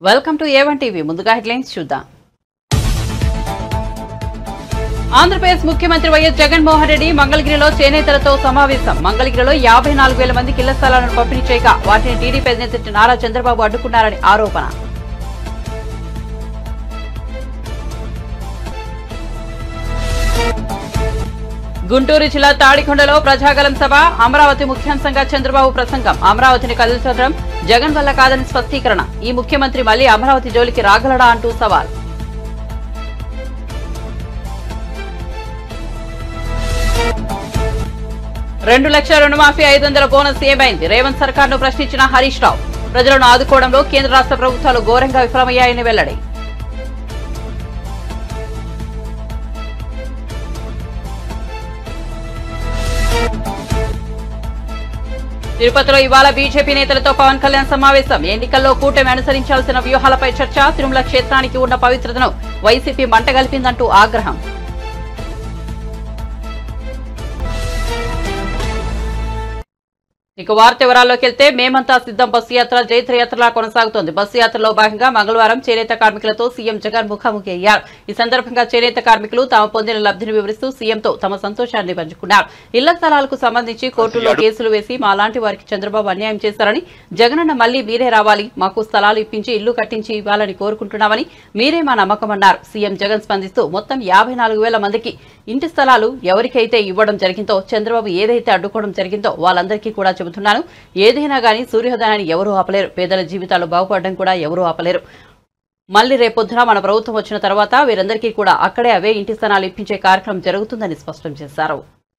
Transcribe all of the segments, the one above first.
Welcome to A1 TV ముందుగా headlines చూద్దాం ఆంధ్రప్రదేశ్ ముఖ్యమంత్రి వైఎస్ జగన్మోహన్ రెడ్డి మంగళగిరిలో చేనేతలతో సమావేశం మంగళగిరిలో యాభై నాలుగు వేల మందికి ఇళ్ల స్థలాలను పంపిణీ చేయగా వాటిని టీడీపీ అధినేత నారా చంద్రబాబు అడ్డుకున్నారని ఆరోపణ గుంటూరు జిల్లా తాడికొండలో ప్రజాగలం సభ అమరావతి ముఖ్యాంశంగా చంద్రబాబు ప్రసంగం అమరావతిని కదిలించడం జగన్ వల్ల కాదని స్పష్టీకరణ ఈ ముఖ్యమంత్రి మళ్లీ అమరావతి జోలికి రాగలడా అంటూ సవాల్ రెండు లక్షల రుణమాఫీ ఐదు వందల బోనస్ ఏమైంది రేవంత్ సర్కార్ను ప్రశ్నించిన హరీష్ రావు ప్రజలను ఆదుకోవడంలో కేంద్ర రాష్ట్ర ప్రభుత్వాలు ఘోరంగా విఫలమయ్యాయని వెల్లడి తిరుపతిలో ఇవాళ బీజేపీ నేతలతో పవన్ కళ్యాణ్ సమావేశం ఎన్నికల్లో కూటమి అనుసరించాల్సిన వ్యూహాలపై చర్చ తిరుమల క్షేత్రానికి ఉన్న పవిత్రతను వైసీపీ మంటగలిపిందంటూ ఆగ్రహం ఇక వార్త వివరాల్లోకి వెళ్తే మేమంతా సిద్ధం బస్సు యాత్ర జైత్రయాత్రలా కొనసాగుతోంది బస్సు యాత్రలో భాగంగా మంగళవారం చేనేత కార్మికులతో సీఎం జగన్ ముఖాముఖి అయ్యారు ఈ సందర్భంగా చేనేత కార్మికులు తాము పొందిన లబ్ధిని వివరిస్తూ సీఎంతో తమ సంతోషాన్ని పంచుకున్నారు ఇళ్ల స్థలాలకు సంబంధించి కోర్టులో కేసులు వేసి మాలాంటి వారికి చంద్రబాబు అన్యాయం చేశారని జగనన్న మళ్లీ మీరే రావాలి మాకు స్థలాలు ఇప్పించి ఇల్లు కట్టించి ఇవ్వాలని కోరుకుంటున్నామని మీరే మా నమ్మకమన్నారు సీఎం జగన్ స్పందిస్తూ మొత్తం యాభై నాలుగు వేల మందికి ఇంటి స్థలాలు ఎవరికైతే ఇవ్వడం జరిగిందో చంద్రబాబు ఏదైతే అడ్డుకోవడం జరిగిందో వాళ్ళందరికీ కూడా చెబుతున్నాను ఏదైనా గానీ సూర్యోదయాన్ని ఎవరూ ఆపలేరు పేదల జీవితాలు బాగుపడడం కూడా ఎవరూ ఆపలేరు మళ్లీ రేపొద్దున మన ప్రభుత్వం వచ్చిన తర్వాత వీరందరికీ కూడా అక్కడే అవే ఇంటి స్థానాలు ఇప్పించే కార్యక్రమం జరుగుతుందని స్పష్టం చేశారు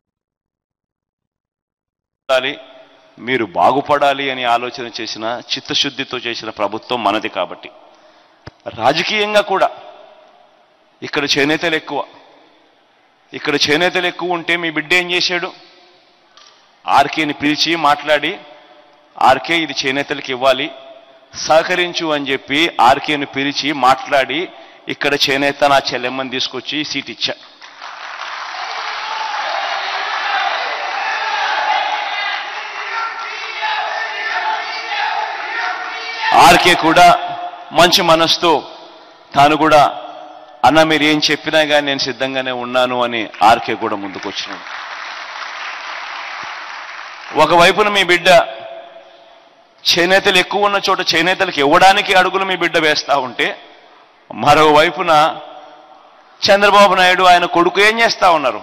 ఉండాలి మీరు బాగుపడాలి అని ఆలోచన చేసిన చిత్తశుద్ధితో చేసిన ప్రభుత్వం మనది కాబట్టి రాజకీయంగా కూడా ఇక్కడ చేనేతలు ఎక్కువ ఇక్కడ చేనేతలు ఎక్కువ ఉంటే మీ బిడ్డ ఏం చేశాడు ఆర్కేని పిలిచి మాట్లాడి ఆర్కే ఇది చేనేతలకు ఇవ్వాలి సహకరించు అని చెప్పి ఆర్కేని పిలిచి మాట్లాడి ఇక్కడ చేనేత నా చెల్లెమ్మని తీసుకొచ్చి సీట్ ఇచ్చా ఆర్కే కూడా మంచి మనసుతో తాను కూడా అన్న మీరు ఏం చెప్పినా కానీ నేను సిద్ధంగానే ఉన్నాను అని ఆర్కే కూడా ముందుకు వచ్చినాడు ఒకవైపున మీ బిడ్డ చేనేతలు ఎక్కువ ఉన్న చోట చేనేతలకు ఇవ్వడానికి అడుగులు మీ బిడ్డ వేస్తా ఉంటే మరోవైపున చంద్రబాబు నాయుడు ఆయన కొడుకు ఏం చేస్తా ఉన్నారు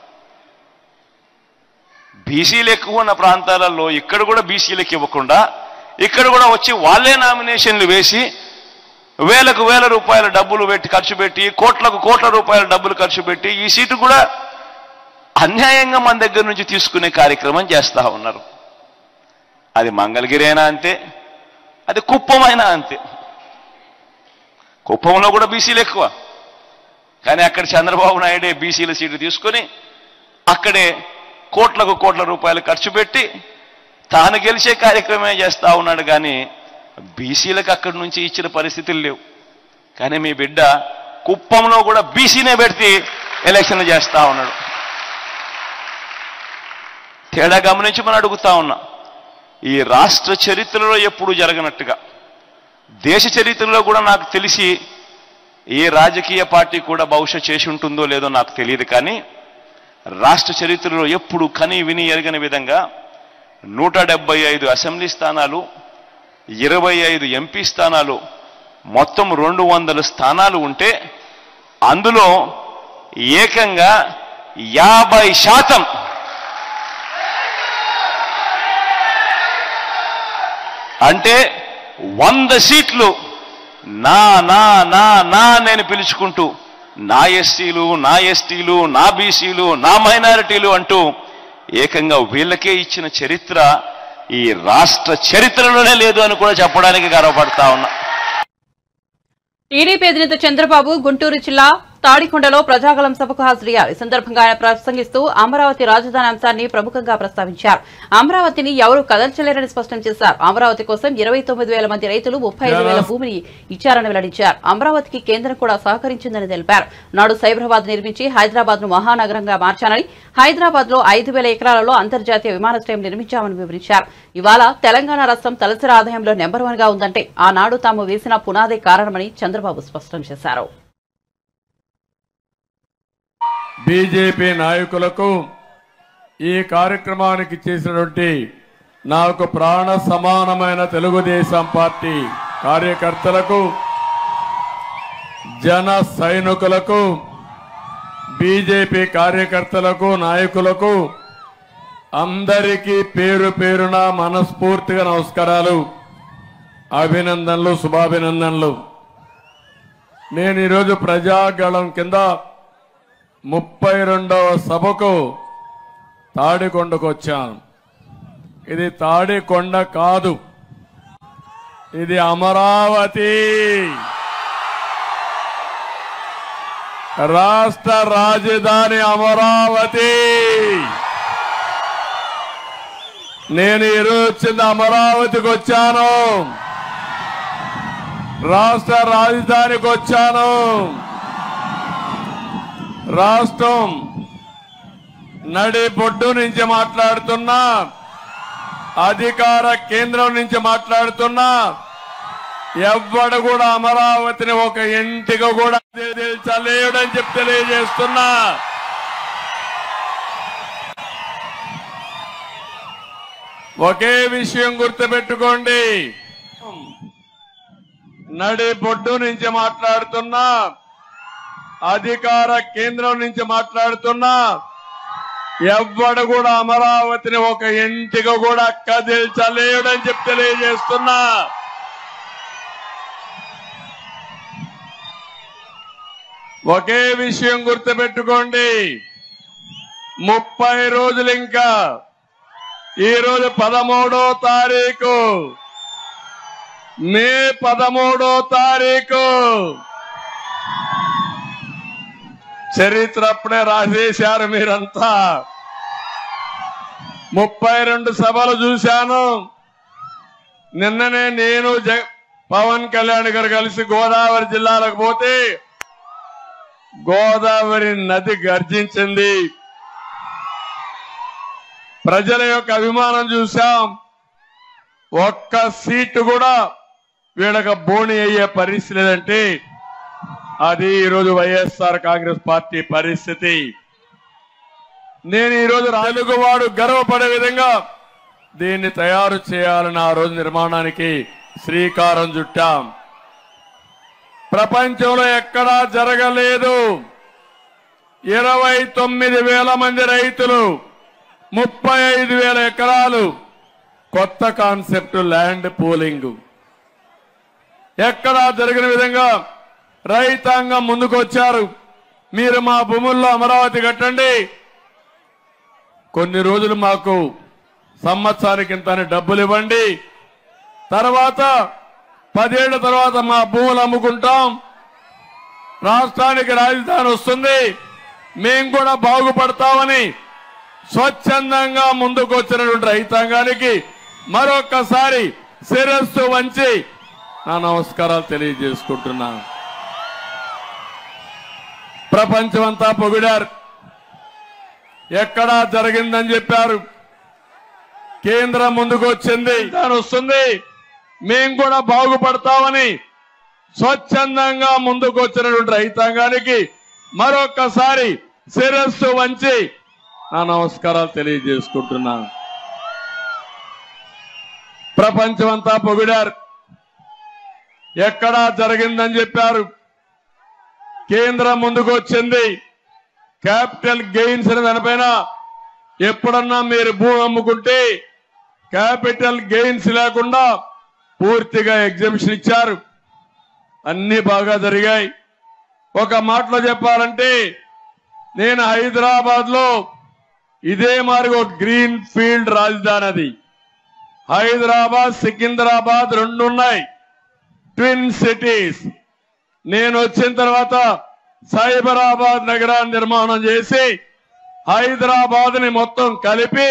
బీసీలు ఎక్కువ ఉన్న ప్రాంతాలలో ఇక్కడ కూడా బీసీలకు ఇవ్వకుండా ఇక్కడ కూడా వచ్చి వాళ్ళే నామినేషన్లు వేసి వేలకు వేల రూపాయల డబ్బులు పెట్టి ఖర్చు పెట్టి కోట్లకు కోట్ల రూపాయల డబ్బులు ఖర్చు పెట్టి ఈ సీటు కూడా అన్యాయంగా మన దగ్గర నుంచి తీసుకునే కార్యక్రమం చేస్తా ఉన్నారు అది మంగళగిరి అయినా అంతే అది కుప్పమైనా అంతే కుప్పంలో కూడా బీసీలు ఎక్కువ కానీ అక్కడ చంద్రబాబు నాయుడే బీసీల సీటు తీసుకొని అక్కడే కోట్లకు కోట్ల రూపాయలు ఖర్చు పెట్టి తాను గెలిచే కార్యక్రమమే చేస్తా ఉన్నాడు కానీ బీసీలకు అక్కడి నుంచి ఇచ్చిన పరిస్థితులు లేవు కానీ మీ బిడ్డ కుప్పంలో కూడా బీసీనే పెడితే ఎలక్షన్ చేస్తా ఉన్నాడు తేడా గమనించి మనం అడుగుతా ఉన్నా ఈ రాష్ట్ర చరిత్రలో ఎప్పుడు జరగనట్టుగా దేశ చరిత్రలో కూడా నాకు తెలిసి ఏ రాజకీయ పార్టీ కూడా బహుశా చేసి ఉంటుందో లేదో నాకు తెలియదు కానీ రాష్ట్ర చరిత్రలో ఎప్పుడు కని విని ఎరగని విధంగా నూట డెబ్బై ఐదు అసెంబ్లీ స్థానాలు ఇరవై ఐదు ఎంపీ స్థానాలు మొత్తం రెండు వందల స్థానాలు ఉంటే అందులో ఏకంగా యాభై శాతం అంటే వంద సీట్లు నా నా నా నా నేను పిలుచుకుంటూ నా ఎస్సీలు నా ఎస్టీలు నా బీసీలు నా మైనారిటీలు అంటూ ఏకంగా వీళ్ళకే ఇచ్చిన చరిత్ర ఈ రాష్ట్ర చరిత్రలోనే లేదు అని కూడా చెప్పడానికి గర్వపడతా ఉన్నా టీడీపీ అధినేత చంద్రబాబు గుంటూరు జిల్లా తాడికొండలో ప్రజాగలం సభకు హాజరయ్యారు ఈ సందర్భంగా ఆయన ప్రసంగిస్తూ అమరావతి రాజధాని అంశాన్ని ప్రముఖంగా ప్రస్తావించారు అమరావతిని ఎవరూ కదల్చలేరని స్పష్టం చేశారు అమరావతి కోసం ఇరవై తొమ్మిది వేల మంది రైతులు ముప్పై ఐదు వేల భూమిని ఇచ్చారని వెల్లడించారు అమరావతికి కేంద్రం కూడా సహకరించిందని తెలిపారు నాడు సైబరాబాద్ నిర్మించి హైదరాబాద్ ను మహానగరంగా మార్చానని హైదరాబాద్ లో ఐదు వేల ఎకరాలలో అంతర్జాతీయ విమానాశ్రయం నిర్మించామని వివరించారు ఇవాళ తెలంగాణ రాష్ట్రం తలసరి ఆదాయంలో నెంబర్ వన్ గా ఉందంటే ఆనాడు తాము వేసిన పునాదే కారణమని చంద్రబాబు స్పష్టం చేశారు బీజేపీ నాయకులకు ఈ కార్యక్రమానికి చేసినటువంటి నాకు ప్రాణ సమానమైన తెలుగుదేశం పార్టీ కార్యకర్తలకు జన సైనికులకు బీజేపీ కార్యకర్తలకు నాయకులకు అందరికీ పేరు పేరున మనస్ఫూర్తిగా నమస్కారాలు అభినందనలు శుభాభినందనలు నేను ఈరోజు ప్రజాగళం కింద ముప్పై రెండవ సభకు తాడికొండకు వచ్చాను ఇది తాడికొండ కాదు ఇది అమరావతి రాష్ట్ర రాజధాని అమరావతి నేను ఈరోజు వచ్చింది అమరావతికి వచ్చాను రాష్ట్ర రాజధానికి వచ్చాను రాష్ట్రం నడి బొడ్డు నుంచి మాట్లాడుతున్నా అధికార కేంద్రం నుంచి మాట్లాడుతున్నా ఎవ్వడు కూడా అమరావతిని ఒక ఇంటికి కూడా చలేయడని చెప్పి తెలియజేస్తున్నా ఒకే విషయం గుర్తుపెట్టుకోండి నడి బొడ్డు నుంచి మాట్లాడుతున్నా అధికార కేంద్రం నుంచి మాట్లాడుతున్నా ఎవ్వడు కూడా అమరావతిని ఒక ఇంటికి కూడా కదిల్చలేడని చెప్పి తెలియజేస్తున్నా ఒకే విషయం గుర్తుపెట్టుకోండి ముప్పై రోజులు ఇంకా ఈ రోజు పదమూడో తారీఖు మే పదమూడో తారీఖు చరిత్ర అప్పుడే రాసేశారు మీరంతా ముప్పై రెండు సభలు చూశాను నిన్ననే నేను జ పవన్ కళ్యాణ్ గారు కలిసి గోదావరి జిల్లాలకు పోతే గోదావరి నది గర్జించింది ప్రజల యొక్క అభిమానం చూశాం ఒక్క సీటు కూడా వీళ్ళకి బోణి అయ్యే పరిస్థితి లేదంటే అది ఈరోజు వైఎస్ఆర్ కాంగ్రెస్ పార్టీ పరిస్థితి నేను ఈరోజు తెలుగువాడు గర్వపడే విధంగా దీన్ని తయారు చేయాలని ఆ రోజు నిర్మాణానికి శ్రీకారం చుట్టాం ప్రపంచంలో ఎక్కడా జరగలేదు ఇరవై తొమ్మిది వేల మంది రైతులు ముప్పై ఐదు వేల ఎకరాలు కొత్త కాన్సెప్ట్ ల్యాండ్ పూలింగ్ ఎక్కడా జరిగిన విధంగా రైతాంగం ముందుకొచ్చారు మీరు మా భూముల్లో అమరావతి కట్టండి కొన్ని రోజులు మాకు సంవత్సరానికి ఇంత అని డబ్బులు ఇవ్వండి తర్వాత పదేళ్ల తర్వాత మా భూములు అమ్ముకుంటాం రాష్ట్రానికి రాజధాని వస్తుంది మేము కూడా బాగుపడతామని స్వచ్ఛందంగా ముందుకు వచ్చినటువంటి రైతాంగానికి మరొక్కసారి శిరస్సు వంచి నా నమస్కారాలు తెలియజేసుకుంటున్నాను ప్రపంచమంతా పొగిడారు ఎక్కడా జరిగిందని చెప్పారు కేంద్రం ముందుకు వచ్చింది దాని వస్తుంది మేము కూడా బాగుపడతామని స్వచ్ఛందంగా ముందుకు వచ్చినటువంటి రైతాంగానికి మరొక్కసారి శిరస్సు వంచి నా నమస్కారాలు తెలియజేసుకుంటున్నాను ప్రపంచమంతా పొగిడారు ఎక్కడా జరిగిందని చెప్పారు కేంద్రం ముందుకు వచ్చింది క్యాపిటల్ గెయిన్స్ అనే దానిపైన ఎప్పుడన్నా మీరు భూ అమ్ముకుంటే క్యాపిటల్ గెయిన్స్ లేకుండా పూర్తిగా ఎగ్జిబిషన్ ఇచ్చారు అన్ని బాగా జరిగాయి ఒక మాటలో చెప్పాలంటే నేను హైదరాబాద్ లో ఇదే మరి ఒక గ్రీన్ ఫీల్డ్ రాజధాని అది హైదరాబాద్ సికింద్రాబాద్ రెండు ఉన్నాయి ట్విన్ సిటీస్ నేను వచ్చిన తర్వాత సైబరాబాద్ నగరాన్ని నిర్మాణం చేసి హైదరాబాద్ ని మొత్తం కలిపి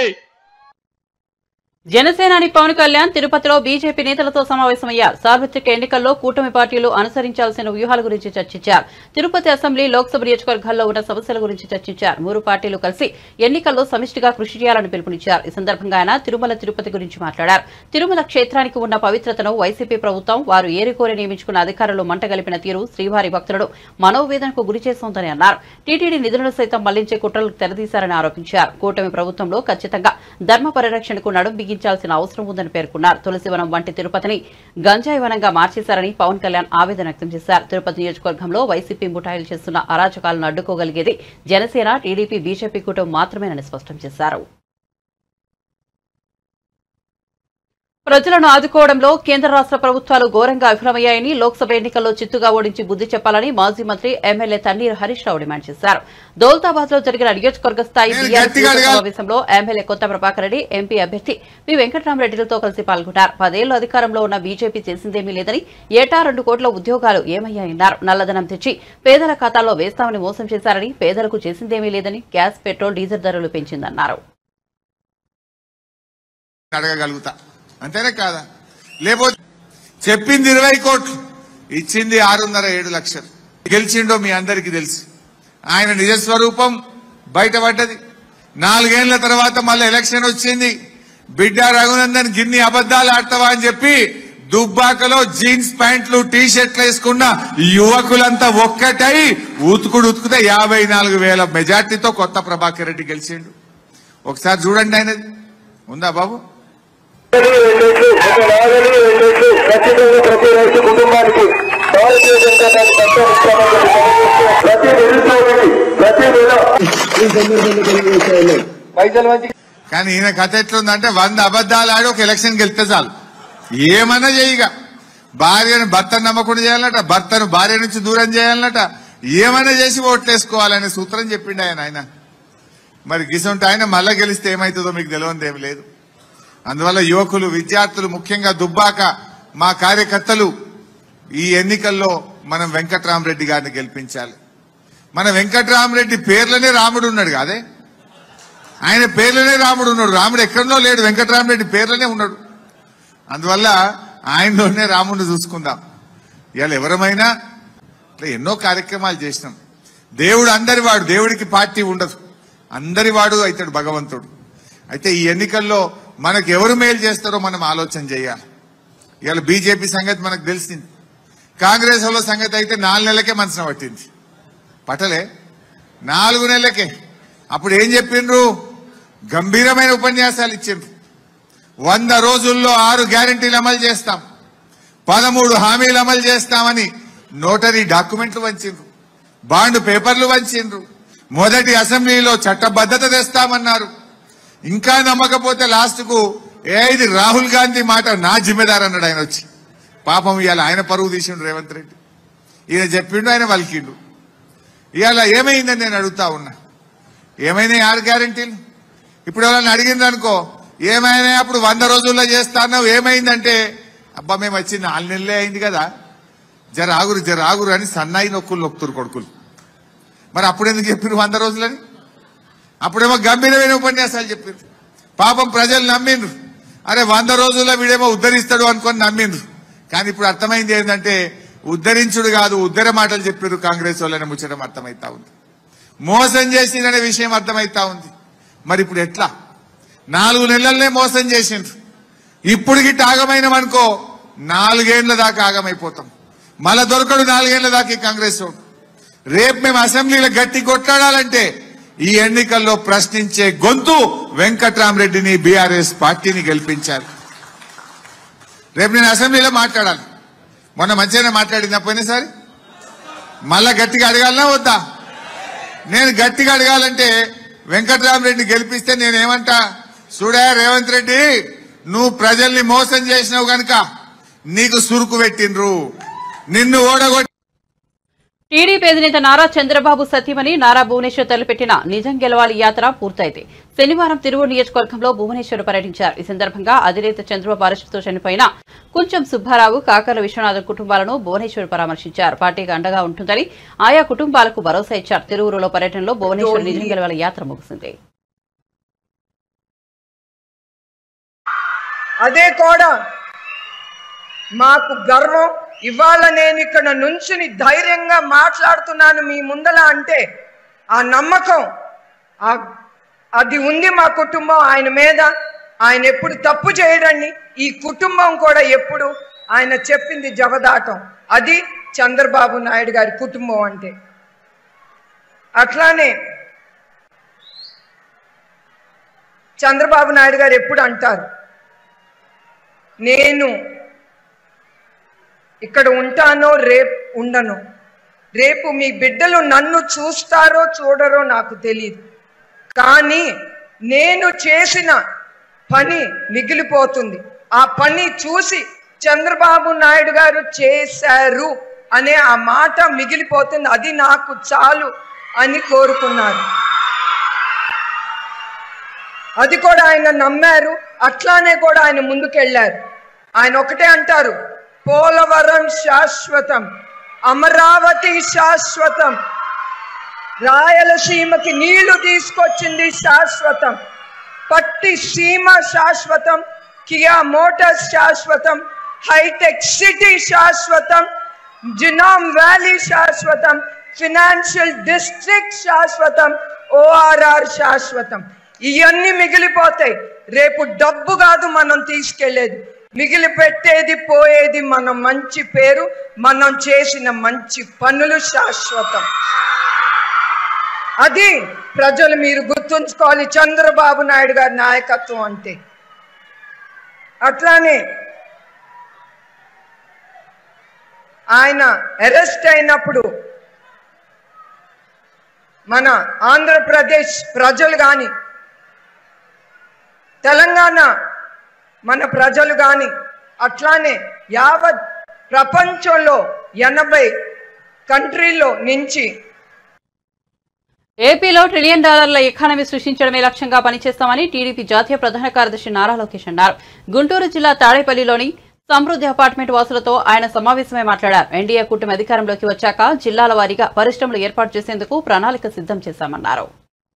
జనసేనాని పవన్ కళ్యాణ్ తిరుపతిలో బీజేపీ నేతలతో సమావేశమయ్యారు సార్వత్రిక ఎన్నికల్లో కూటమి పార్టీలు అనుసరించాల్సిన వ్యూహాల గురించి చర్చించారు తిరుపతి అసెంబ్లీ లోక్సభ నియోజకవర్గాల్లో ఉన్న సమస్యల గురించి చర్చించారు మూడు పార్టీలు కలిసి ఎన్నికల్లో సమిష్టిగా కృషి చేయాలని పిలుపునిచ్చారు ఈ సందర్భంగా ఆయన తిరుమల తిరుపతి గురించి మాట్లాడారు తిరుమల క్షేత్రానికి ఉన్న పవిత్రతను వైసీపీ ప్రభుత్వం వారు ఏరికోరి నియమించుకున్న అధికారులు మంటగలిపిన తీరు శ్రీవారి భక్తులను మనోవేదనకు గురి చేస్తోందని అన్నారు టీటీడీ నిధులను సైతం మళ్లించే కుట్రలకు తెరదీశారని ఆరోపించారు కూటమి ప్రభుత్వంలో ఖచ్చితంగా ధర్మ పరిరక్షణకు నడుం బిగించాల్సిన అవసరం ఉందని పేర్కొన్నారు తులసివనం వంటి తిరుపతిని గంజాయి వనంగా మార్చేశారని పవన్ కళ్యాణ్ ఆవేదన వ్యక్తం చేశారు తిరుపతి నియోజకవర్గంలో వైసీపీ ముఠాయిలు చేస్తున్న అరాచకాలను అడ్డుకోగలిగేది జనసేన టీడీపీ బీజేపీ కూటమి మాత్రమేనని స్పష్టం చేశారు ప్రజలను ఆదుకోవడంలో కేంద్ర రాష్ట్ర ప్రభుత్వాలు ఘోరంగా విఫలమయ్యాయని లోక్సభ ఎన్నికల్లో చిత్తుగా ఓడించి బుద్ధి చెప్పాలని మాజీ మంత్రి ఎమ్మెల్యే తన్నీరు హరీష్ రావు డిమాండ్ చేశారు దౌలతాబాద్ లో జరిగిన నియోజకవర్గ స్థాయి నేను బీఆర్ఎస్ గట్టిగా అడగాలి. సమావేశంలో ఎమ్మెల్యే కొత్త ప్రభాకర్ రెడ్డి ఎంపీ అభ్యర్థి వి వెంకటరామరెడ్డిలతో కలిసి పాల్గొన్నారు పదేళ్లు అధికారంలో ఉన్న బీజేపీ చేసిందేమీ లేదని ఏటా రెండు కోట్ల ఉద్యోగాలు ఏమయ్యాయన్నారు నల్లధనం తెచ్చి పేదల ఖాతాల్లో వేస్తామని మోసం చేశారని పేదలకు చేసిందేమీ లేదని గ్యాస్ పెట్రోల్ డీజిల్ ధరలు పెంచిందన్నారు అడగగలుగుతా అంతేనే కాదా లేకపోతే చెప్పింది ఇరవై కోట్లు ఇచ్చింది ఆరున్నర ఏడు లక్షలు గెలిచిండో మీ అందరికీ తెలుసు ఆయన నిజస్వరూపం బయటపడ్డది నాలుగేళ్ల తర్వాత మళ్ళీ ఎలక్షన్ వచ్చింది బిడ్డ రఘునందన్ గిన్ని అబద్దాలు ఆడతావా అని చెప్పి దుబ్బాకలో జీన్స్ ప్యాంట్లు టీ షర్ట్లు వేసుకున్న యువకులంతా ఒక్కటై ఉతుకుడు ఉతుకుతే యాభై నాలుగు వేల మెజార్టీతో కొత్త ప్రభాకర్ రెడ్డి గెలిచిండు ఒకసారి చూడండి ఆయనది ఉందా బాబు ఏంటంటే ఒక రాగలి ఏంటంటే ఖచ్చితంగా ప్రతి రైతు కుటుంబానికి భారతీయ జనతా పార్టీ పక్షాన ఇస్తామని చెప్పి ప్రతి నిరుద్యోగికి ప్రతి నెల పైసలు మంచి కానీ ఈయన కథ ఎట్లుందంటే వంద అబద్దాలు ఆడి ఒక ఎలక్షన్ గెలిస్తే చాలు ఏమన్నా చేయగా భార్యను భర్తను నమ్మకుండా చేయాలట భర్తను భార్య నుంచి దూరం చేయాలన్నట ఏమన్నా చేసి ఓట్లేసుకోవాలనే సూత్రం చెప్పిండు ఆయన ఆయన మరి గిసంటే ఆయన మళ్ళా గెలిస్తే ఏమవుతుందో మీకు తెలియదు ఏమి లేదు అందువల్ల యువకులు విద్యార్థులు ముఖ్యంగా దుబ్బాక మా కార్యకర్తలు ఈ ఎన్నికల్లో మనం వెంకట్రామరెడ్డి గారిని గెలిపించాలి మన వెంకట్రామరెడ్డి పేర్లనే రాముడు ఉన్నాడు కాదే ఆయన పేర్లోనే రాముడు ఉన్నాడు రాముడు ఎక్కడనో లేడు వెంకటరామరెడ్డి పేర్లోనే ఉన్నాడు అందువల్ల ఆయనలోనే రాముడిని చూసుకుందాం ఇవాళ ఎవరమైనా ఇట్లా ఎన్నో కార్యక్రమాలు చేసినాం దేవుడు అందరి వాడు దేవుడికి పార్టీ ఉండదు అందరి వాడు అవుతాడు భగవంతుడు అయితే ఈ ఎన్నికల్లో మనకు ఎవరు మేలు చేస్తారో మనం ఆలోచన చేయాలి ఇవాళ బీజేపీ సంగతి మనకు తెలిసింది కాంగ్రెస్ వాళ్ళ సంగతి అయితే నాలుగు నెలలకే మనసున పట్టింది పట్టలే నాలుగు నెలలకే అప్పుడు ఏం చెప్పిండ్రు గంభీరమైన ఉపన్యాసాలు ఇచ్చిండ్రు వంద రోజుల్లో ఆరు గ్యారంటీలు అమలు చేస్తాం పదమూడు హామీలు అమలు చేస్తామని నోటరీ డాక్యుమెంట్లు వంచిండ్రు బాండ్ పేపర్లు వంచిండ్రు మొదటి అసెంబ్లీలో చట్టబద్ధత తెస్తామన్నారు ఇంకా నమ్మకపోతే లాస్ట్ కు ఏ ఇది రాహుల్ గాంధీ మాట నా జిమ్మెదార్ అన్నాడు ఆయన వచ్చి పాపం ఇవాళ ఆయన పరువు తీసిండు రేవంత్ రెడ్డి ఈయన చెప్పిండు ఆయన వలికిండు ఇవాళ ఏమైందని నేను అడుగుతా ఉన్నా ఏమైనా ఆరు గ్యారంటీలు ఇప్పుడు ఎవరైనా అడిగిండ్రు అనుకో ఏమైనా అప్పుడు వంద రోజుల్లో చేస్తాను ఏమైందంటే అబ్బా మేము వచ్చి నాలుగు నెలలే అయింది కదా జర ఆగురు జర ఆగురు అని సన్నాయి నొక్కులు నొక్కుతురు కొడుకులు మరి అప్పుడు ఎందుకు చెప్పారు వంద రోజులని అప్పుడేమో గంభీరమైన ఉపన్యాసాలు చెప్పారు పాపం ప్రజలు నమ్మిండ్రు అరే వంద రోజుల్లో వీడేమో ఉద్ధరిస్తాడు అనుకొని నమ్మిండ్రు కానీ ఇప్పుడు అర్థమైంది ఏంటంటే ఉద్ధరించుడు కాదు ఉద్ధర మాటలు చెప్పారు కాంగ్రెస్ వాళ్ళని ముచ్చడం అర్థమైతా ఉంది మోసం చేసిందనే విషయం అర్థమైతా ఉంది మరి ఇప్పుడు ఎట్లా నాలుగు నెలలనే మోసం చేసిండ్రు ఇప్పుడు గిట్ట ఆగమైన అనుకో నాలుగేళ్ల దాకా ఆగమైపోతాం మళ్ళా దొరకడు నాలుగేళ్ల దాకా ఈ కాంగ్రెస్ వాడు రేపు మేము అసెంబ్లీలో గట్టి కొట్లాడాలంటే ఈ ఎన్నికల్లో ప్రశ్నించే గొంతు వెంకట్రామరెడ్డిని బీఆర్ఎస్ పార్టీని గెలిపించాలి రేపు నేను అసెంబ్లీలో మాట్లాడాలి మొన్న మంచిగానే మాట్లాడిందా పోయినసారి మళ్ళా గట్టిగా అడగాలనా వద్దా నేను గట్టిగా అడగాలంటే వెంకట్రామరెడ్డిని గెలిపిస్తే నేనేమంటా చూడా రేవంత్ రెడ్డి నువ్వు ప్రజల్ని మోసం చేసినావు గనుక నీకు సురుకు పెట్టిండ్రు నిన్ను ఓడగొట్టి టీడీపీ అధినేత నారా చంద్రబాబు సతీమణి నారా భువనేశ్వర్ తలపెట్టిన నిజం గెలవాలి యాత్ర పూర్తయింది శనివారం తిరువురు నియోజకవర్గంలో భువనేశ్వర్ పర్యటించారు ఈ సందర్భంగా అధినేత చంద్రబాబు అరెస్టుతో చనిపోయిన కొంచెం సుబ్బారావు కాకర విశ్వనాథం కుటుంబాలను భువనేశ్వర్ పరామర్శించారు పార్టీకి అండగా ఉంటుందని ఆయా కుటుంబాలకు భరోసా ఇచ్చారు తిరువురులో పర్యటనలో భువనేశ్వర్ నిజం గెలవాలి యాత్ర ముగిసింది అదే కూడా మాకు గర్వం ఇవాళ నేను ఇక్కడ నుంచుని ధైర్యంగా మాట్లాడుతున్నాను మీ ముందల అంటే ఆ నమ్మకం ఆ అది ఉంది మా కుటుంబం ఆయన మీద ఆయన ఎప్పుడు తప్పు చేయడండి ఈ కుటుంబం కూడా ఎప్పుడు ఆయన చెప్పింది జవదాటం అది చంద్రబాబు నాయుడు గారి కుటుంబం అంటే అట్లానే చంద్రబాబు నాయుడు గారు ఎప్పుడు అంటారు నేను ఇక్కడ ఉంటానో రేపు ఉండను రేపు మీ బిడ్డలు నన్ను చూస్తారో చూడరో నాకు తెలియదు కానీ నేను చేసిన పని మిగిలిపోతుంది ఆ పని చూసి చంద్రబాబు నాయుడు గారు చేశారు అనే ఆ మాట మిగిలిపోతుంది అది నాకు చాలు అని కోరుకున్నారు అది కూడా ఆయన నమ్మారు అట్లానే కూడా ఆయన ముందుకెళ్ళారు ఆయన ఒకటే అంటారు పోలవరం శాశ్వతం అమరావతి శాశ్వతం రాయలసీమకి నీళ్లు తీసుకొచ్చింది శాశ్వతం పట్టి సీమ శాశ్వతం కియా మోటార్స్ శాశ్వతం హైటెక్ సిటీ శాశ్వతం జినామ్ వ్యాలీ శాశ్వతం ఫినాన్షియల్ డిస్ట్రిక్ట్ శాశ్వతం ఓఆర్ఆర్ శాశ్వతం ఇవన్నీ మిగిలిపోతాయి రేపు డబ్బు కాదు మనం తీసుకెళ్లేది మిగిలి పెట్టేది పోయేది మన మంచి పేరు మనం చేసిన మంచి పనులు శాశ్వతం అది ప్రజలు మీరు గుర్తుంచుకోవాలి చంద్రబాబు నాయుడు గారి నాయకత్వం అంటే అట్లానే ఆయన అరెస్ట్ అయినప్పుడు మన ఆంధ్రప్రదేశ్ ప్రజలు కానీ తెలంగాణ మన ప్రజలు కానీ అట్లానే యావత్ ప్రపంచంలో ఎనభై కంట్రీలో నుంచి ఏపీలో ట్రిలియన్ డాలర్ల ఎకానమీ సృష్టించడమే లక్ష్యంగా పనిచేస్తామని టీడీపీ జాతీయ ప్రధాన కార్యదర్శి నారా లోకేష్ అన్నారు గుంటూరు జిల్లా తాడేపల్లిలోని సమృద్ధి అపార్ట్మెంట్ వాసులతో ఆయన సమావేశమై మాట్లాడారు ఎన్డీఏ కూటమి అధికారంలోకి వచ్చాక జిల్లాల వారీగా పరిశ్రమలు ఏర్పాటు చేసేందుకు ప్రణాళిక సిద్ధం చేశామన్నారు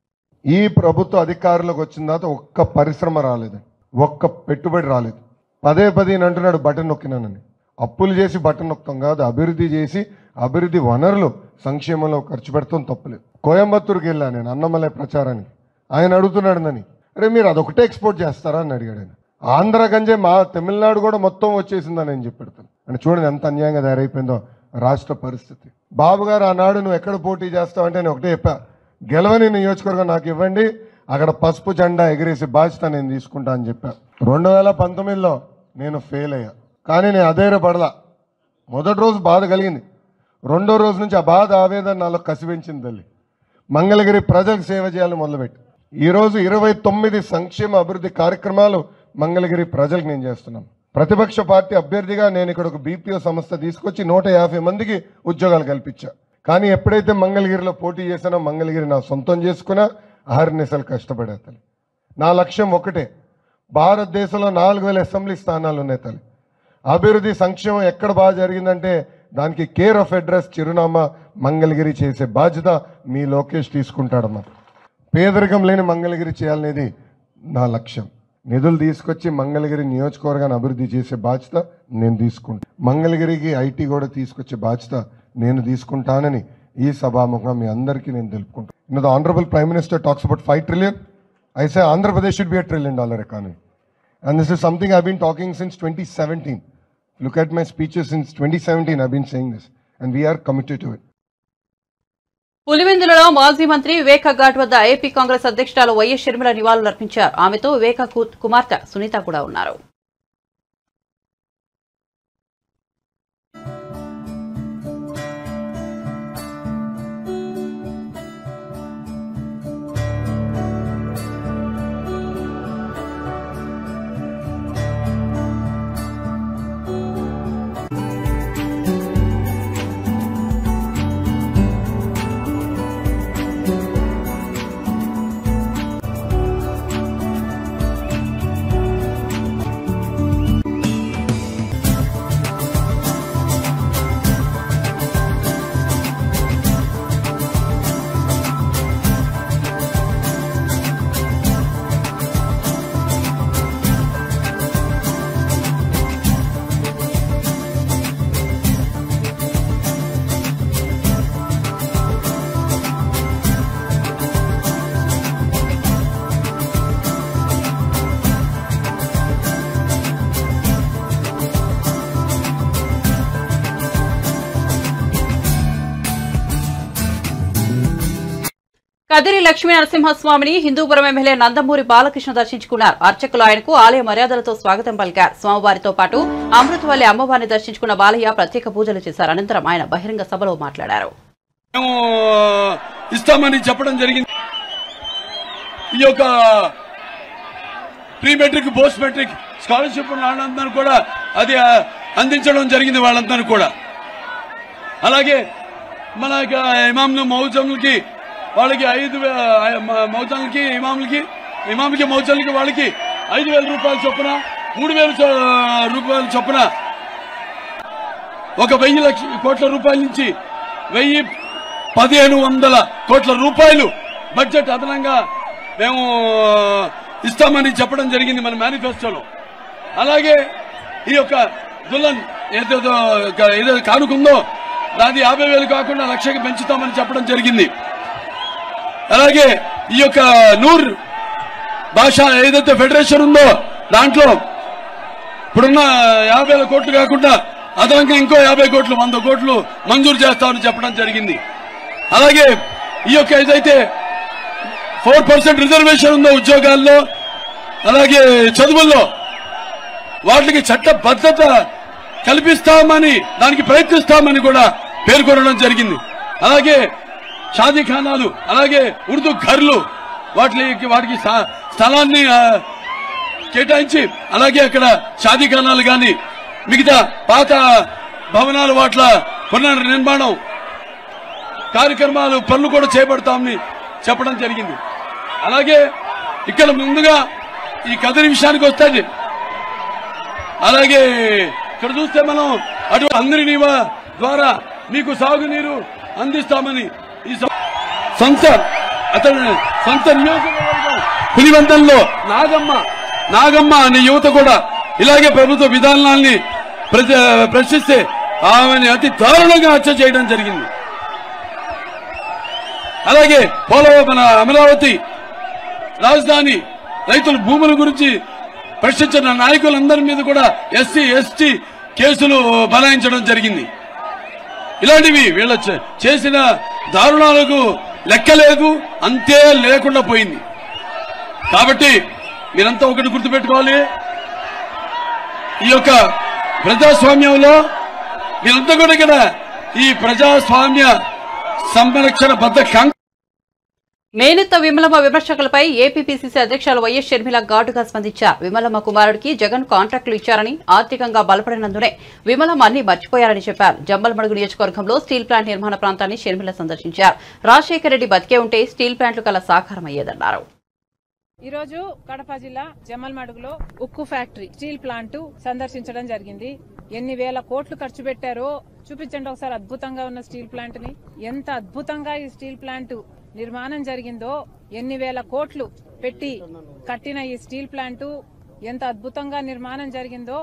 ఈ ప్రభుత్వ అధికారులకు వచ్చిన తర్వాత ఒక్క పరిశ్రమ రాలేదు ఒక్క పెట్టుబడి రాలేదు పదే పదే ఈయన అంటున్నాడు బటన్ నొక్కినానని అప్పులు చేసి బటన్ నొక్కం కాదు అభివృద్ధి చేసి అభివృద్ధి వనరులు సంక్షేమంలో ఖర్చు పెడతాం తప్పలేదు కోయంబత్తూరుకి వెళ్ళా నేను అన్నమలై ప్రచారానికి ఆయన అడుగుతున్నాడు నని అరే మీరు అదొకటే ఎక్స్పోర్ట్ చేస్తారా అని అడిగాడు ఆయన ఆంధ్ర గంజే మా తమిళనాడు కూడా మొత్తం వచ్చేసిందని నేను చెప్పి పెడతాను అని చూడండి ఎంత అన్యాయంగా తయారైపోయిందో రాష్ట్ర పరిస్థితి బాబు గారు ఆనాడు నువ్వు ఎక్కడ పోటీ చేస్తావు అంటే నేను ఒకటే చెప్పా గెలవని నియోజకవర్గం నాకు ఇవ్వండి అక్కడ పసుపు జెండా ఎగిరేసి బాధ్యత నేను తీసుకుంటా అని చెప్పా రెండు వేల పంతొమ్మిదిలో నేను ఫెయిల్ అయ్యా కానీ నేను అధైర్యపడలా మొదటి రోజు బాధ కలిగింది రెండో రోజు నుంచి ఆ బాధ ఆవేదన నాలో కసిపెంచింది తల్లి మంగళగిరి ప్రజలకు సేవ చేయాలని మొదలుపెట్టి ఈరోజు ఇరవై తొమ్మిది సంక్షేమ అభివృద్ధి కార్యక్రమాలు మంగళగిరి ప్రజలకు నేను చేస్తున్నాను ప్రతిపక్ష పార్టీ అభ్యర్థిగా నేను ఇక్కడ ఒక బీపీఓ సంస్థ తీసుకొచ్చి నూట యాభై మందికి ఉద్యోగాలు కల్పించా కానీ ఎప్పుడైతే మంగళగిరిలో పోటీ చేశానో మంగళగిరి నా సొంతం చేసుకున్నా అహర్నిశలు కష్టపడే తల్లి నా లక్ష్యం ఒకటే భారతదేశంలో నాలుగు వేల అసెంబ్లీ స్థానాలు ఉన్నాయి తల్లి అభివృద్ధి సంక్షేమం ఎక్కడ బాగా జరిగిందంటే దానికి కేర్ ఆఫ్ అడ్రస్ చిరునామా మంగళగిరి చేసే బాధ్యత మీ లోకేష్ తీసుకుంటాడమ్మా పేదరికం లేని మంగళగిరి చేయాలనేది నా లక్ష్యం నిధులు తీసుకొచ్చి మంగళగిరి నియోజకవర్గాన్ని అభివృద్ధి చేసే బాధ్యత నేను తీసుకుంటా మంగళగిరికి ఐటీ కూడా తీసుకొచ్చే బాధ్యత నేను తీసుకుంటానని ఈ సభాముఖంగా మీ అందరికీ నేను తెలుపుకుంటాను the honourable prime minister talks about five trillion I say Andhra Pradesh should be a trillion dollar economy. And this is something I've been talking since 2017. Look at my speeches since 2017, I've been saying this. And we are committed to it. పులివెందులలో మాజీ మంత్రి వివేక ఘాట్ వద్ద AP Congress అధ్యక్షురాలు YS Sharmila నివాళులర్పించారు ఆమెతో వివేక కు- కుమార్తె సునీత కూడా ఉన్నారు కదిరి లక్ష్మీ నరసింహస్వామిని హిందూపురం ఎమ్మెల్యే నందమూరి బాలకృష్ణ దర్శించుకున్నారు అర్చకులు ఆయనకు ఆలయ మర్యాదలతో స్వాగతం పలికారు స్వామివారితో పాటు అమృతవల్లి అమ్మవారిని దర్శించుకున్న బాలయ్య ప్రత్యేక పూజలు చేశారు అనంతరం ఆయన బహిరంగ సభలో మాట్లాడారు మేము ఇస్తామని చెప్పడం జరిగింది ఈ యొక్క pre matric post matric scholarship వాళ్ళందరూ కూడా అది ఆ, అందించడం జరిగింది వాళ్ళందరూ కూడా అలాగే మన యొక్క ఇమాంలు మౌజంలకి వాళ్ళకి ఐదు వే- ఆ, మ- మౌజంలకి ఇమాంలకి ఇమాంలకి మౌజంలకి వాళ్ళకి ఐదు వేల రూపాయల చొప్పున మూడు వేల చొ- రూపాయల చొప్పున ఒక వెయ్యి లక్ష కోట్ల రూపాయల నుంచి వెయ్యి పదిహేను వందల కోట్ల రూపాయలు బడ్జెట్ అదనంగా మేము ఇస్తామని చెప్పడం జరిగింది మన మేనిఫెస్టోలో అలాగే ఈ యొక్క దుల్లన్ ఏదో ఏదో కానుకుందో దాది యాభై వేలు కాకుండా లక్షకి పెంచుతామని చెప్పడం జరిగింది అలాగే ఈ యొక్క నూర్ భాష ఏదైతే ఫెడరేషన్ ఉందో దాంట్లో ఇప్పుడున్న యాభై వేల కోట్లు కాకుండా అదనంగా ఇంకో యాభై కోట్లు వంద కోట్లు మంజూరు చేస్తామని చెప్పడం జరిగింది అలాగే ఈ యొక్క ఏదైతే ఫోర్ పర్సెంట్ రిజర్వేషన్ ఉందో ఉద్యోగాల్లో అలాగే చదువుల్లో వాటికి చట్టబద్ధత కల్పిస్తామని దానికి ప్రయత్నిస్తామని కూడా పేర్కొనడం జరిగింది అలాగే షాదీ ఖానాలు అలాగే ఉర్దూ ఘర్లు వాటికి వాటికి స్థా- స్థలాన్ని ఆ, కేటాయించి అలాగే అక్కడ షాదీ ఖానాలు గాని మిగతా పాత భవనాలు వాట్ల పునర్నిర్మాణం కార్యక్రమాలు పనులు కూడా చేపడతామని చెప్పడం జరిగింది అలాగే ఇక్కడ ముందుగా ఈ కదిరి విషయానికి వస్తే అలాగే ఇక్కడ చూస్తే మనం అటు అందరి ద్వారా మీకు సాగునీరు అందిస్తామని ఈ సం- సొంత అతని సొంత నియోజకవర్గం పులివంతంలో నాగమ్మ నాగమ్మ అనే యువత కూడా ఇలాగే ప్రభుత్వ విధానాల్ని ప్రజ- ప్రశ్నిస్తే ఆమెని అతి దారుణంగా హత్య చేయడం జరిగింది అలాగే పోలవ మన అమరావతి రాజధాని రైతుల భూముల గురించి ప్రశ్నించిన నాయకులందరి మీద కూడా ఎస్సీ ఎస్టీ కేసులు బనాయించడం జరిగింది ఇలాంటివి వీళ్ళ చే- చేసిన దారుణాలకు లెక్కలేదు అంతే లేకుండా పోయింది కాబట్టి మీరంతా ఒకటి గుర్తుపెట్టుకోవాలి ఈ యొక్క ప్రజాస్వామ్యంలో మీరంతా కూడా ఇక్కడ ఈ ప్రజాస్వామ్య సంరక్షణ బద్ద కం మేనెత్త విమలమ్మ విమర్శకులపై ఏపీపీసీసీ అధ్యక్షులు వైఎస్ షర్మిల ఘాటుగా స్పందించారు విమలమ్మ కుమారుడికి జగన్ కాంట్రాక్టులు ఇచ్చారని ఆర్థికంగా బలపడినందునే విమలమ్మ అన్ని మర్చిపోయారని చెప్పారు జమ్మలమడుగు నియోజకవర్గంలో స్టీల్ ప్లాంట్ నిర్మాణ ప్రాంతాన్ని షర్మిల సందర్శించారు రాజశేఖర రెడ్డి బతికే ఉంటే స్టీల్ ప్లాంట్లు కల సాకారమయ్యేదన్నారు ఈ రోజు కడప జిల్లా జమ్మల్మడుగులో ఉక్కు ఫ్యాక్టరీ స్టీల్ ప్లాంట్ సందర్శించడం జరిగింది ఎన్ని వేల కోట్లు ఖర్చు పెట్టారో చూపించండి ఒకసారి అద్భుతంగా ఉన్న స్టీల్ ప్లాంట్ ని ఎంత అద్భుతంగా ఈ స్టీల్ ప్లాంట్ నిర్మాణం జరిగిందో ఎన్ని వేల కోట్లు పెట్టి కట్టిన ఈ స్టీల్ ప్లాంట్ ఎంత అద్భుతంగా నిర్మాణం జరిగిందో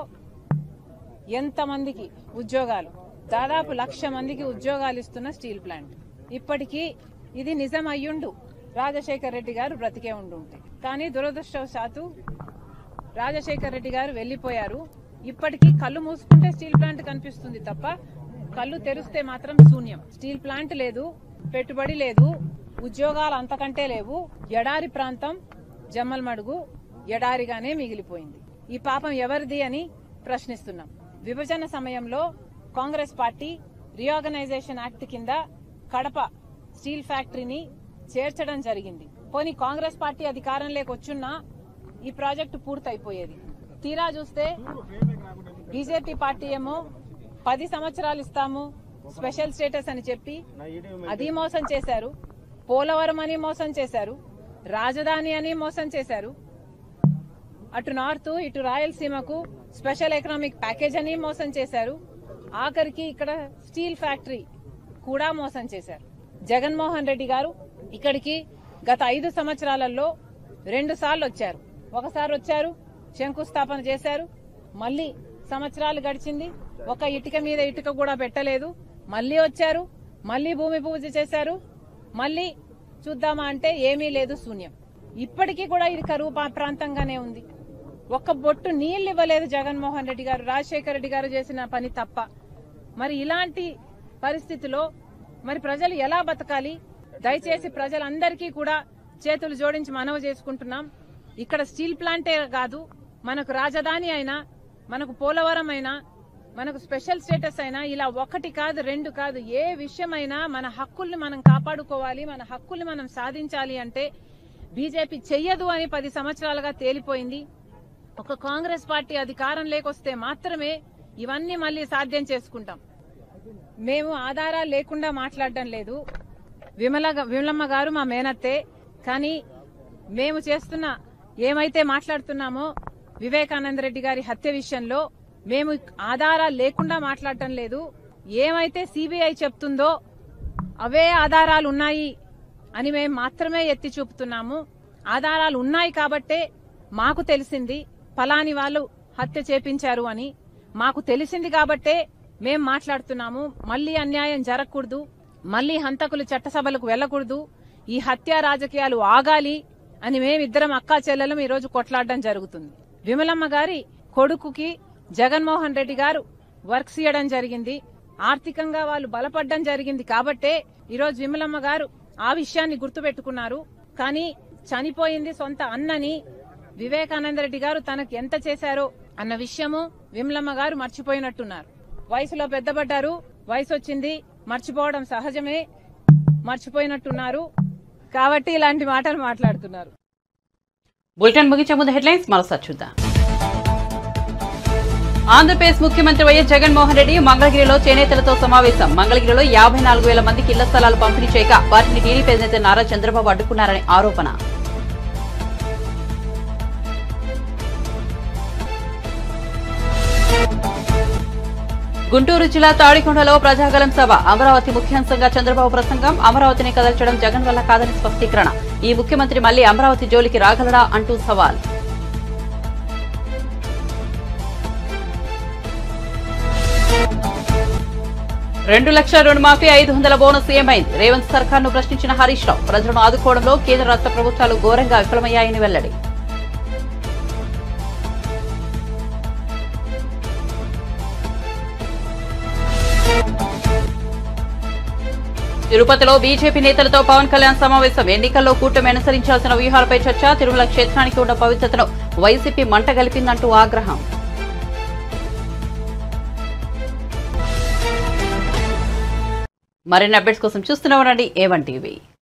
ఎంత మందికి ఉద్యోగాలు దాదాపు లక్ష మందికి ఉద్యోగాలు ఇస్తున్న స్టీల్ ప్లాంట్ ఇప్పటికీ ఇది నిజం అయ్యుండు రాజశేఖర్ రెడ్డి గారు బ్రతికే ఉండుంటే కానీ దురదృష్టవశాత్తు రాజశేఖర్ రెడ్డి గారు వెళ్లిపోయారు ఇప్పటికీ కళ్ళు మూసుకుంటే స్టీల్ ప్లాంట్ కనిపిస్తుంది తప్ప కళ్ళు తెరిస్తే మాత్రం శూన్యం స్టీల్ ప్లాంట్ లేదు పెట్టుబడి లేదు ఉద్యోగాలు అంతకంటే లేవు ఎడారి ప్రాంతం జమ్మల్మడుగు ఎడారిగానే మిగిలిపోయింది ఈ పాపం ఎవరిది అని ప్రశ్నిస్తున్నాం విభజన సమయంలో కాంగ్రెస్ పార్టీ రీఆర్గనైజేషన్ యాక్ట్ కింద కడప స్టీల్ ఫ్యాక్టరీని చేర్చడం జరిగింది పోనీ కాంగ్రెస్ పార్టీ అధికారంలోకి వచ్చున్నా ఈ ప్రాజెక్టు పూర్తయిపోయేది తీరా చూస్తే బీజేపీ పార్టీ ఏమో పది సంవత్సరాలు ఇస్తాము స్పెషల్ స్టేటస్ అని చెప్పి అది మోసం చేశారు పోలవరం అని మోసం చేశారు రాజధాని అని మోసం చేశారు అటు నార్త్ ఇటు రాయలసీమకు స్పెషల్ ఎకనామిక్ ప్యాకేజ్ అని మోసం చేశారు ఆఖరికి ఇక్కడ స్టీల్ ఫ్యాక్టరీ కూడా మోసం చేశారు జగన్మోహన్ రెడ్డి గారు ఇక్కడికి గత ఐదు సంవత్సరాలలో రెండు సార్లు వచ్చారు ఒకసారి వచ్చారు శంకుస్థాపన చేశారు మళ్ళీ సంవత్సరాలు గడిచింది ఒక ఇటుక మీద ఇటుక కూడా పెట్టలేదు మళ్ళీ వచ్చారు మళ్ళీ భూమి పూజ చేశారు మళ్ళీ చూద్దామా అంటే ఏమీ లేదు శూన్యం ఇప్పటికీ కూడా ఇది కరువు పా- ప్రాంతంగానే ఉంది ఒక్క బొట్టు నీళ్లు ఇవ్వలేదు జగన్మోహన్ రెడ్డి గారు రాజశేఖర రెడ్డి గారు చేసిన పని తప్ప మరి ఇలాంటి పరిస్థితిలో మరి ప్రజలు ఎలా బతకాలి దయచేసి ప్రజలందరికీ కూడా చేతులు జోడించి మనవి చేసుకుంటున్నాం ఇక్కడ స్టీల్ ప్లాంటే కాదు మనకు రాజధాని అయినా మనకు పోలవరం అయినా మనకు స్పెషల్ స్టేటస్ అయినా ఇలా ఒకటి కాదు రెండు కాదు ఏ విషయమైనా మన హక్కుల్ని మనం కాపాడుకోవాలి మన హక్కుల్ని మనం సాధించాలి అంటే బీజేపీ చెయ్యదు అని పది సంవత్సరాలుగా తేలిపోయింది ఒక కాంగ్రెస్ పార్టీ అధికారం లేకొస్తే మాత్రమే ఇవన్నీ మళ్ళీ సాధ్యం చేసుకుంటాం మేము ఆధారాలు లేకుండా మాట్లాడడం లేదు విమల విమలమ్మ గారు మా మేనత్తే కానీ మేము చేస్తున్న ఏమైతే మాట్లాడుతున్నామో వివేకానంద రెడ్డి గారి హత్య విషయంలో మేము ఆధారాలు లేకుండా మాట్లాడటం లేదు ఏమైతే సిబిఐ చెప్తుందో అవే ఆధారాలు ఉన్నాయి అని మేము మాత్రమే ఎత్తి చూపుతున్నాము ఆధారాలు ఉన్నాయి కాబట్టే మాకు తెలిసింది ఫలాని వాళ్ళు హత్య చేపించారు అని మాకు తెలిసింది కాబట్టే మేం మాట్లాడుతున్నాము మళ్ళీ అన్యాయం జరగకూడదు మళ్ళీ హంతకులు చట్టసభలకు వెళ్లకూడదు ఈ హత్య రాజకీయాలు ఆగాలి అని మేమిద్దరం అక్కా చెల్లెలం ఈ రోజు కొట్లాడడం జరుగుతుంది విమలమ్మ గారి కొడుకుకి జగన్మోహన్ రెడ్డి గారు వర్క్స్ ఇవ్వడం జరిగింది ఆర్థికంగా వాళ్ళు బలపడడం జరిగింది కాబట్టే ఈరోజు విమలమ్మ గారు ఆ విషయాన్ని గుర్తుపెట్టుకున్నారు కానీ చనిపోయింది సొంత అన్నని వివేకానంద రెడ్డి గారు తనకు ఎంత చేశారో అన్న విషయము విమలమ్మ గారు మర్చిపోయినట్టున్నారు వయసులో పెద్దపడ్డారు వయసు వచ్చింది మర్చిపోవడం సహజమే మర్చిపోయినట్టున్నారు కాబట్టి ఇలాంటి మాటలు మాట్లాడుతున్నారు బులెటిన్ ముగించే ముందు హెడ్లైన్స్ మరోసారి చూద్దాం ఆంధ్రప్రదేశ్ ముఖ్యమంత్రి వైఎస్ జగన్మోహన్ రెడ్డి మంగళగిరిలో చేనేతలతో సమావేశం మంగళగిరిలో యాభై నాలుగు వేల మందికి ఇళ్ల స్థలాలు పంపిణీ చేయగా వాటిని టీడీపీ అధినేత నారా చంద్రబాబు అడ్డుకున్నారని ఆరోపణ గుంటూరు జిల్లా తాడికొండలో ప్రజాగలం సభ అమరావతి ముఖ్యాంశంగా చంద్రబాబు ప్రసంగం అమరావతిని కదల్చడం జగన్ వల్ల కాదని స్పష్టీకరణ ఈ ముఖ్యమంత్రి మళ్లీ అమరావతి జోలికి రాగలడా అంటూ సవాల్ రెండు లక్షల రుణమాఫీ ఐదు వందల బోనస్ ఏమైంది రేవంత్ సర్కార్ను ప్రశ్నించిన హరీష్ రావు ప్రజలను ఆదుకోవడంలో కేంద్ర రాష్ట్ర ప్రభుత్వాలు ఘోరంగా విఫలమయ్యాయని వెల్లడి తిరుపతిలో బీజేపీ నేతలతో పవన్ కళ్యాణ్ సమావేశం ఎన్నికల్లో కూటమి అనుసరించాల్సిన వ్యూహాలపై చర్చ తిరుమల క్షేత్రానికి ఉన్న పవిత్రతను వైసీపీ మంటగలిపిందంటూ ఆగ్రహం మరిన్ని అప్డేట్స్ కోసం చూస్తూనే ఉండండి ఏవన్ టీవీ